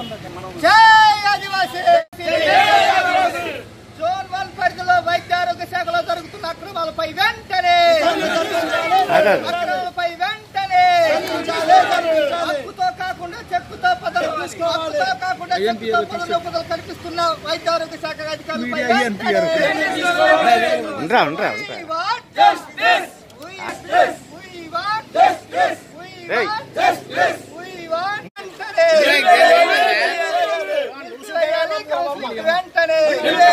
జై ఆదివాసీ zone one పరిధిలో వైద్య ఆరోగ్య శాఖలో జరుగుతున్న అక్రమాలపై వెంటనే అక్రమాలపై వెంటనే హక్కుతో కాకుండా చెక్కుతో పదవి హక్కుతో కాకుండా చెక్కుతో పదవి కల్పిస్తున్న వైద్య ఆరోగ్య శాఖ అధికారులపై వెంటనే ఉండరా ఉండరా ఉండరా We want justice. We, we want justice. We Hey. want justice. We want వెంటనే. వెంటనే.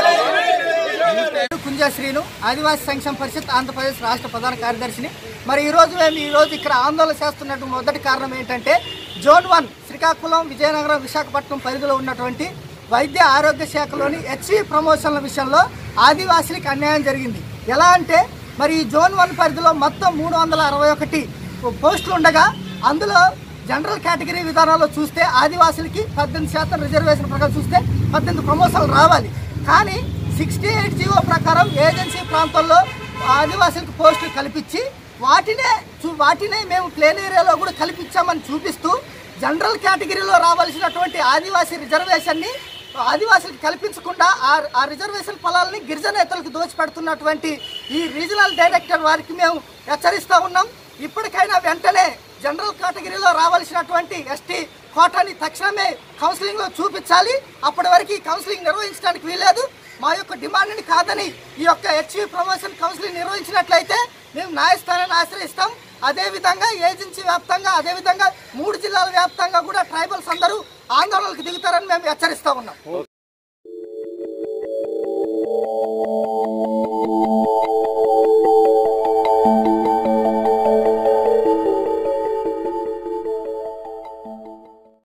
కుంజా శ్రీను ఆదివాసీ సంక్షేమ పరిషత్ ఆంధ్రప్రదేశ్ రాష్ట్ర ప్రధాన కార్యదర్శిని మరి ఈ రోజు మేము ఈ రోజు ఇక్కడ ఆందోళన చేస్తున్నట్టు మొదటి కారణం ఏంటంటే జోన్ వన్ శ్రీకాకుళం విజయనగరం విశాఖపట్నం పరిధిలో ఉన్నటువంటి వైద్య ఆరోగ్య శాఖలోని హెచ్వి ప్రమోషన్ల విషయంలో ఆదివాసీలకు అన్యాయం జరిగింది ఎలా అంటే మరి ఈ జోన్ వన్ పరిధిలో మొత్తం మూడు వందల అరవై ఒకటి పోస్టులు ఉండగా అందులో జనరల్ కేటగిరీ విధానాల్లో చూస్తే ఆదివాసులకి పద్దెనిమిది శాతం రిజర్వేషన్ ప్రకారం చూస్తే పద్దెనిమిది ప్రమోషన్లు రావాలి కానీ సిక్స్టీ ఎయిట్ జీవో ప్రకారం ఏజెన్సీ ప్రాంతాల్లో ఆదివాసులకు పోస్టులు కల్పించి వాటినే చూ- వాటినే మేము ప్లేన్ ఏరియాలో కూడా కల్పించామని చూపిస్తూ జనరల్ కేటగిరీలో రావాల్సినటువంటి ఆదివాసీ రిజర్వేషన్ని ఆదివాసులకు కల్పించకుండా ఆ ఆ రిజర్వేషన్ ఫలాలని గిరిజనేతలకు దోచిపెడుతున్నటువంటి ఈ రీజనల్ డైరెక్టర్ వారికి మేము హెచ్చరిస్తూ ఉన్నాం ఇప్పటికైనా వెంటనే జనరల్ కేటగిరీలో రావాల్సినటువంటి ఎస్టీ కోటాని తక్షణమే కౌన్సిలింగ్లో చూపించాలి అప్పటి వరకు ఈ కౌన్సిలింగ్ నిర్వహించడానికి వీలేదు మా యొక్క డిమాండ్ని కాదని ఈ యొక్క హెచ్వి ప్రమోషన్ కౌన్సిలింగ్ నిర్వహించినట్లయితే మేము న్యాయస్థానాన్ని ఆశ్రయిస్తాం అదేవిధంగా ఏజెన్సీ వ్యాప్తంగా అదేవిధంగా మూడు జిల్లాల వ్యాప్తంగా కూడా ట్రైబల్స్ అందరూ ఆందోళనకు దిగుతారని మేము హెచ్చరిస్తా ఉన్నాం